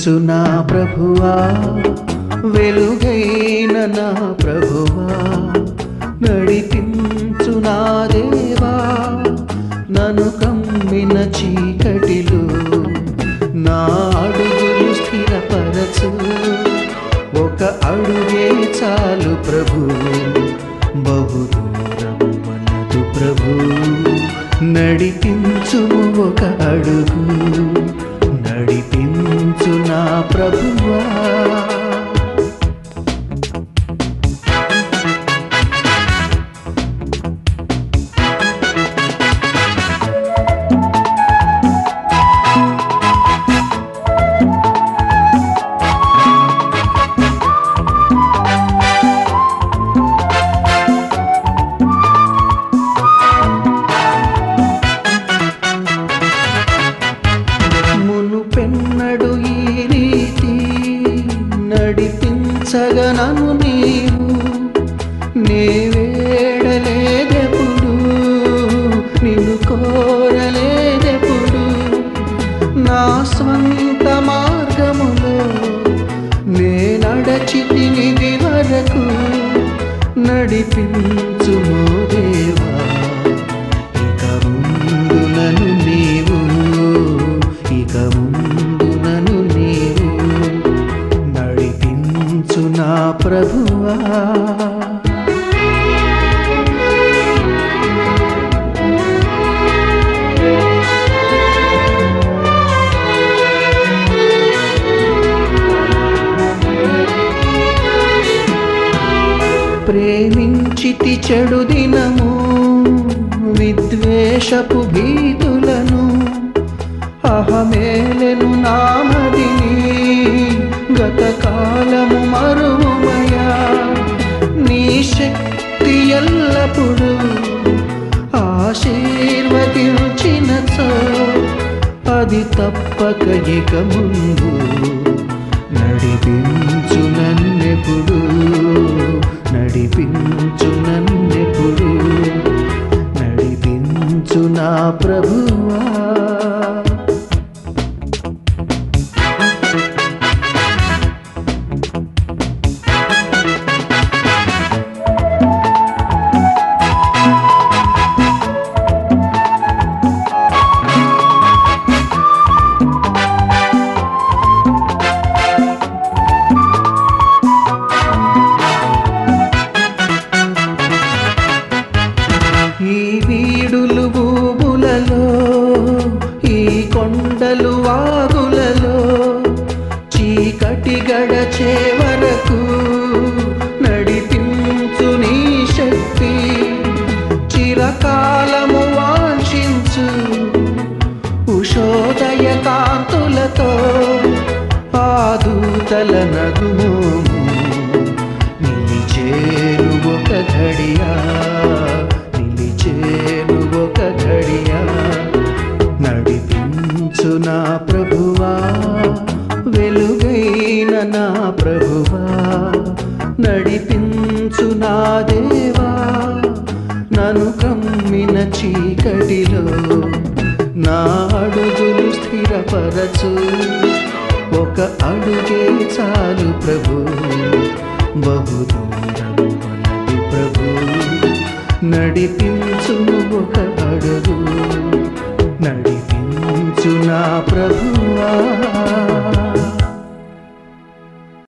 నడిపించు నా ప్రభువా వెలుగైన నా ప్రభువా నడిపించు నా దేవా నన్ను కమ్మిన చీకటిలో నా అడుగులు స్థిరపరచు ఒక అడుగే చాలు ప్రభు బహు దూరం మనదు ప్రభు నడిపించుము ఒక అడుగు నడిపించు నా ప్రభువా మును పెన్నడు ఈ రీతి నడిపించగనను నీవు నే వేడలేదెప్పుడు నిన్ను కోరలేదెప్పుడు నా స్వంత మార్గములో నే నడచితినిది వరకు నడిపించుము దేవా ఇక ముందు నన్ను నీవు ఇక ముందు నన్ను నీవు నడిపించు నా ప్రభువా ప్రేమించితి చెడు దినము విద్వేషపు భీతులను అహమేలెను నామదిని గత కాలము మరుమయా నీ శక్తి ఎల్లప్పుడు ఆశీర్వదించినచో అది తప్పక ఇక ముందు నడిపించు నన్నెప్పుడు నడిపించు నన్నెప్పుడు నడిపించు నా ప్రభువా ఈ వీడులు భూములలో ఈ కొండలు వాగులలో చీకటి గడచే వరకు నడిపించు నీ శక్తి చిరకాలము వాంఛించు ఉషోదయ కాంతులతో ఆదూతల నగుమోము నిలిచేను ఒక ఘడియా నిలిచేను ఒక ఘడియా నడిపించు నా ప్రభువా వెలుగైన నా ప్రభువా నడిపించు నా దేవా నన్ను కమ్మిన చీకటిలో నా అడుగులు స్థిరపరచు ఒక అడుగే చాలు ప్రభు బహు దూరం మనది ప్రభు నడిపించు ఒక అడుగు నడిపించు నా ప్రభు